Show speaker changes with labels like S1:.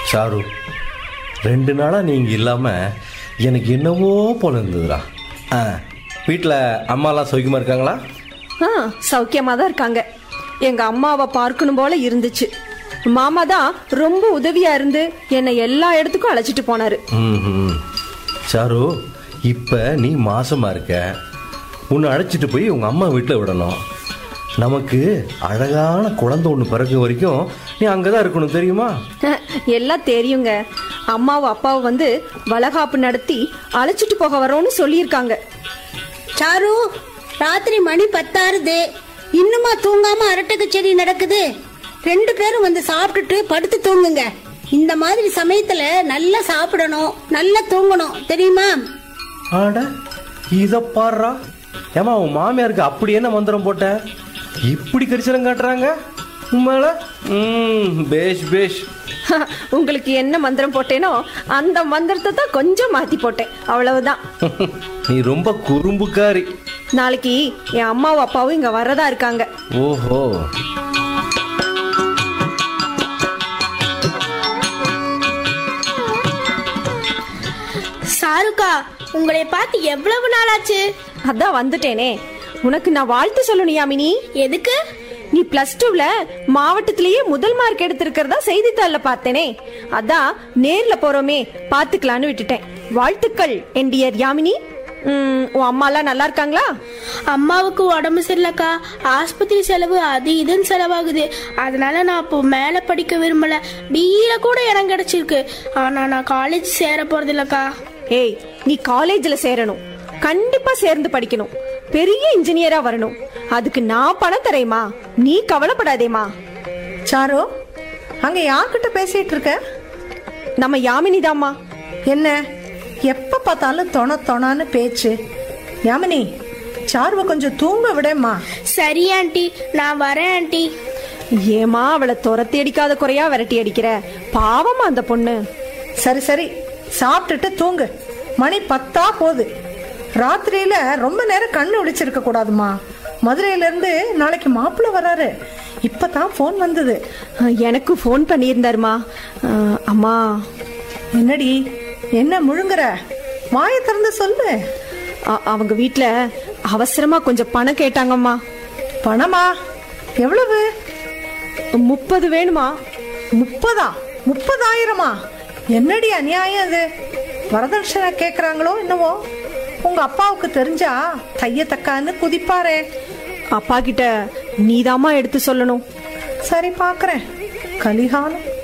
S1: sir ரெண்டு நாளாக நீங்கள் இல்லாமல் எனக்கு என்னவோ போல இருந்ததுடா ஆ வீட்டில் அம்மாலாம் சௌக்கியமாக இருக்காங்களா
S2: ஆ சௌக்கியமா தான் இருக்காங்க எங்க அம்மாவை பார்க்கணும் போல இருந்துச்சு மாமா தான் ரொம்ப உதவியா இருந்து என்னை எல்லா இடத்துக்கும் அழைச்சிட்டு போனாரு
S1: ம் சாரு இப்போ நீ மாசமாக இருக்க உன்னை அழைச்சிட்டு போய் உங்கள் அம்மா வீட்டில் விடணும் நமக்கு அழகான குழந்தை ஒன்று பிறக்க வரைக்கும் நீ அங்கே தான் இருக்கணும் தெரியுமா
S2: எல்லாம் தெரியுங்க அம்மாவும் அப்பாவும் வந்து வளகாப்பு நடத்தி அழைச்சிட்டு போக வரோன்னு சொல்லியிருக்காங்க
S3: சாரு ராத்திரி மணி பத்தாறுது இன்னுமா தூங்காம அரட்டை கச்சேரி நடக்குது ரெண்டு பேரும் வந்து சாப்பிட்டுட்டு படுத்து தூங்குங்க இந்த மாதிரி சமயத்துல நல்லா சாப்பிடணும் நல்லா தூங்கணும் தெரியுமா
S1: ஆட இதை பாடுறா ஏமா உன் மாமியாருக்கு அப்படி என்ன மந்திரம் போட்ட இப்படி கரிசனம் காட்டுறாங்க உண்மையில ம் பேஷ் பேஷ்
S2: உங்களுக்கு என்ன மந்திரம் போட்டேனோ அந்த மந்திரத்தை தான் கொஞ்சம் மாத்தி போட்டேன் அவ்வளவுதான்
S1: நீ ரொம்ப குறும்புக்காரி
S2: நாளைக்கு என் அம்மாவும் அப்பாவும் இங்க வரதா இருக்காங்க
S1: ஓஹோ
S4: சாருக்கா உங்களை பார்த்து எவ்வளவு நாளாச்சு
S2: அதான் வந்துட்டேனே உனக்கு நான் வாழ்த்து சொல்லணும் யாமினி
S4: எதுக்கு
S2: நீ பிளஸ் டூல மாவட்டத்திலேயே முதல் மார்க் எடுத்திருக்கிறதா செய்தித்தாள்ல பார்த்தேனே அதான் நேர்ல போறோமே பாத்துக்கலான்னு விட்டுட்டேன் வாழ்த்துக்கள் என் டியர் யாமினி ம், உன் அம்மாலாம் நல்லா இருக்காங்களா
S4: அம்மாவுக்கு உடம்பு சரியில்லக்கா ஆஸ்பத்திரி செலவு அது இதுன்னு செலவாகுது அதனால நான் இப்போ மேலே படிக்க விரும்பல பிஇல கூட இடம் கிடைச்சிருக்கு ஆனா நான் காலேஜ் சேர போறது இல்லக்கா
S2: ஏய் நீ காலேஜ்ல சேரணும் கண்டிப்பா சேர்ந்து படிக்கணும் பெரிய இன்ஜினியரா வரணும் அதுக்கு நான் பணம் தரேம்மா நீ கவலைப்படாதேம்மா
S5: சாரு அங்க யார்கிட்ட பேசிட்டு இருக்க
S2: நம்ம யாமினி தாம்மா
S5: என்ன எப்ப பார்த்தாலும் தொண தொணான்னு பேச்சு யாமினி சாருவை கொஞ்சம் தூங்க விடேம்மா
S4: சரி ஆண்டி நான் வரேன் ஆண்டி
S2: ஏமா அவளை துரத்தி அடிக்காத குறையா விரட்டி அடிக்கிற பாவமா அந்த பொண்ணு
S5: சரி சரி சாப்பிட்டுட்டு தூங்கு மணி பத்தா போகுது ராத்திரியில ரொம்ப நேரம் கண்ணு விழிச்சிருக்க கூடாதுமா மதுரையில இருந்து நாளைக்கு மாப்பிள்ளை வராரு இப்பதான் ஃபோன் வந்தது
S2: எனக்கு ஃபோன் பண்ணியிருந்தாருமா அஹ், அம்மா
S5: என்னடி என்ன முழுங்குற வாயை திறந்து சொல்லு
S2: அ- அவங்க வீட்ல அவசரமா கொஞ்சம் பணம் கேட்டாங்கம்மா
S5: பணமா எவ்வளவு
S2: முப்பது வேணுமா
S5: முப்பதா முப்பதாயிரமா என்னடி அநியாயம் அது வரதட்சணை கேக்குறாங்களோ என்னவோ உங்க அப்பாவுக்கு தெரிஞ்சா தைய தக்கான்னு குதிப்பாரே
S2: அப்பா கிட்ட நீதாம்மா எடுத்து சொல்லணும்
S5: சரி பாக்குறேன் கலிகாலம்